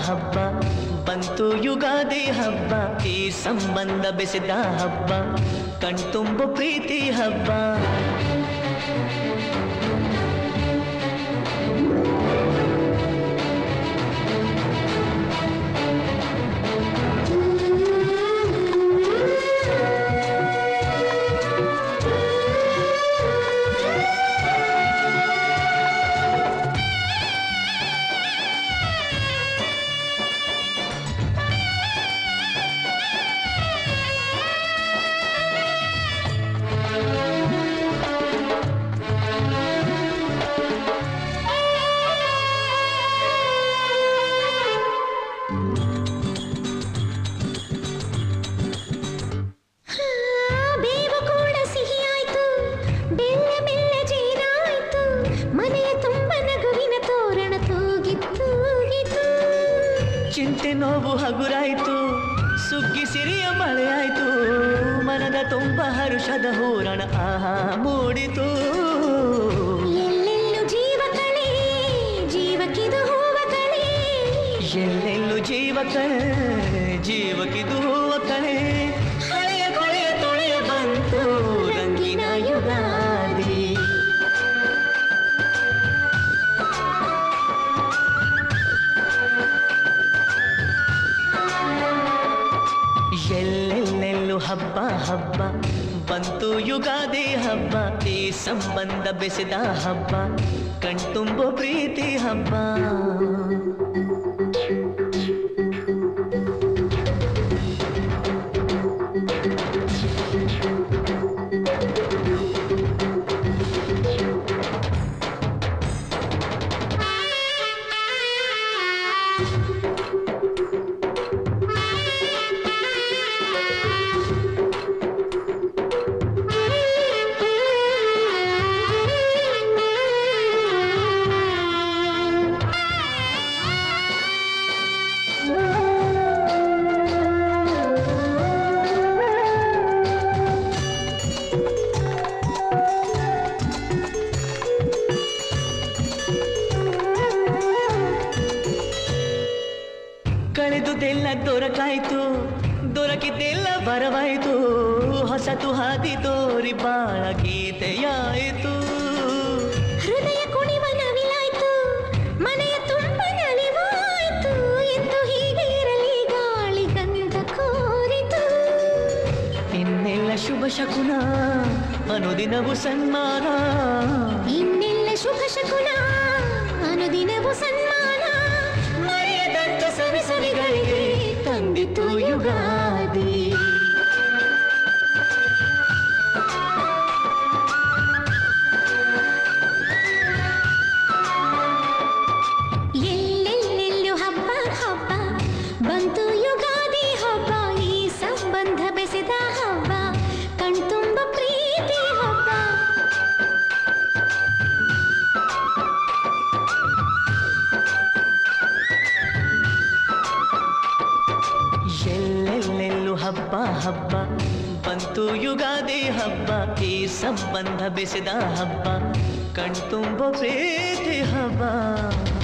ಹಬ್ಬ ಬಂತು ಯುಗಾದಿ ಹಬ್ಬ ಈ ಸಂಬಂಧ ಬೆಸೆದ ಹಬ್ಬ ಕಣ್ತುಂಬು ಪ್ರೀತಿ ಹಬ್ಬ ಬೇವು ಕೂಡ ಸಿಹಿಯಾಯ್ತು ಬೆಲ್ಲ ಬೆಲ್ಲ ಜೇನಾಯ್ತು ಮನೆಯ ತುಂಬ ನಗುವಿನ ತೋರಣ ತೂಗಿತ್ತು ತೂಗಿತು ಚಿಂತೆ ನೋವು ಹಗುರಾಯ್ತು ಸುಗ್ಗಿ ಸಿರಿಯ ಮಳೆಯಾಯ್ತು ಮನದ ತುಂಬ ಹರುಷದ ಹೂರಣ ಆಹಾ ಮೂಡಿತು ಎಲ್ಲೆಲ್ಲೂ ಜೀವ ಕಳೆ ಜೀವಕ್ಕಿದು ಹೂವ ಕಳೆ ಎಲ್ಲೆಲ್ಲೂ ಜೀವ ಕಳೆ ಜೀವಕ್ಕಿದು ಹೂವ ಕಳೆ ಹಳೆಯ ಕೊಳೆಯ ತೊಳೆಯ ಬಂತು ರಂಗಿನ ಯುಗಾದಿ ಎಲ್ಲೆಲ್ಲೆಲ್ಲೂ ಹಬ್ಬ ಹಬ್ಬ ಬಂತು ಯುಗಾದಿ ಹಬ್ಬ ಈ ಸಂಬಂಧ ಬೆಸೆದ ಹಬ್ಬ ಕಣ್ತುಂಬು ಪ್ರೀತಿ ಹಬ್ಬ ಕಳೆದುದೆಲ್ಲ ದೊರಕಾಯ್ತು ದೊರಕಿದ್ದೆಲ್ಲ ಬರವಾಯ್ತು ಹೊಸತು ಹಾದಿ ತೋರಿ ಬಾಳ ಗೀತೆಯಾಯಿತು ಹೃದಯ ಕುಣಿವ ನವಿಲಾಯ್ತು ಮನೆಯ ತುಂಬ ನಲಿವಾಯ್ತು ಎಂದು ಹೀಗೆ ಇರಲಿ ಗಾಳಿ ಗಂಧ ಕೋರಿತು ಇನ್ನೆಲ್ಲ ಶುಭ ಶಕುನ ಅನುದಿನವು ಸನ್ಮಾನ ಇನ್ನೆಲ್ಲ ಶುಭ ಶಕುನ ಅನುದಿನವು ಸನ್ಮಾನ ಮರೆಯದಂತ ಸವಿ ಸವಿಗಳಿಗೆ ತಂದಿತು ಯುಗಾದಿ ಎಲ್ಲೆಲ್ಲೆಲ್ಲೂ ಹಬ್ಬ ಹಬ್ಬ ಬಂತು ಯುಗಾದಿ ಹಬ್ಬ ಈ ಸಂಬಂಧ ಬೆಸೆದ ಹಬ್ಬ ಕಣ್ತುಂಬ ಪ್ರೀತಿ ಹಬ್ಬ ಎಲ್ಲೆಲ್ಲೆಲ್ಲೂ ಹಬ್ಬ ಹಬ್ಬ ಬಂತು ಯುಗಾದಿ ಹಬ್ಬ ಈ ಸಂಬಂಧ ಬೆಸೆದ ಹಬ್ಬ ಕಣ್ತುಂಬ ಪ್ರೀತಿ ಹಬ್ಬ